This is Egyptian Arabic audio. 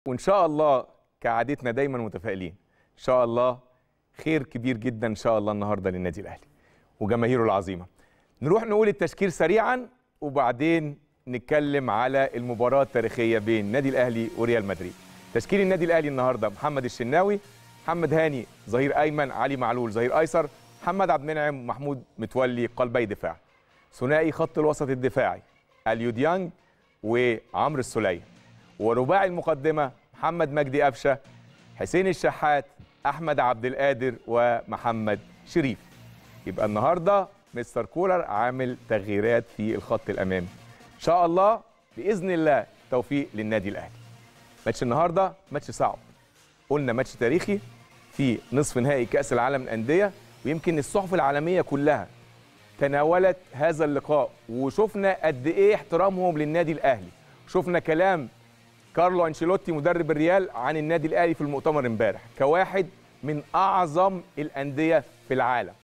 وان شاء الله كعادتنا دايما متفائلين ان شاء الله خير كبير جدا ان شاء الله النهارده للنادي الاهلي وجماهيره العظيمه نروح نقول التشكيل سريعا وبعدين نتكلم على المباراه التاريخيه بين النادي الاهلي وريال مدريد تشكيل النادي الاهلي النهارده محمد الشناوي محمد هاني ظهير ايمن علي معلول ظهير ايسر محمد عبد المنعم محمود متولي قلبي دفاع ثنائي خط الوسط الدفاعي اليو ديانج وعمرو السوليه ورباعي المقدمه محمد مجدي قفشه حسين الشحات احمد عبد القادر ومحمد شريف يبقى النهارده مستر كولر عامل تغييرات في الخط الامامي ان شاء الله باذن الله توفيق للنادي الاهلي ماتش النهارده ماتش صعب قلنا ماتش تاريخي في نصف نهائي كاس العالم للانديه ويمكن الصحف العالميه كلها تناولت هذا اللقاء وشفنا قد ايه احترامهم للنادي الاهلي شفنا كلام كارلو انشيلوتي مدرب الريال عن النادي الاهلي في المؤتمر امبارح كواحد من اعظم الانديه في العالم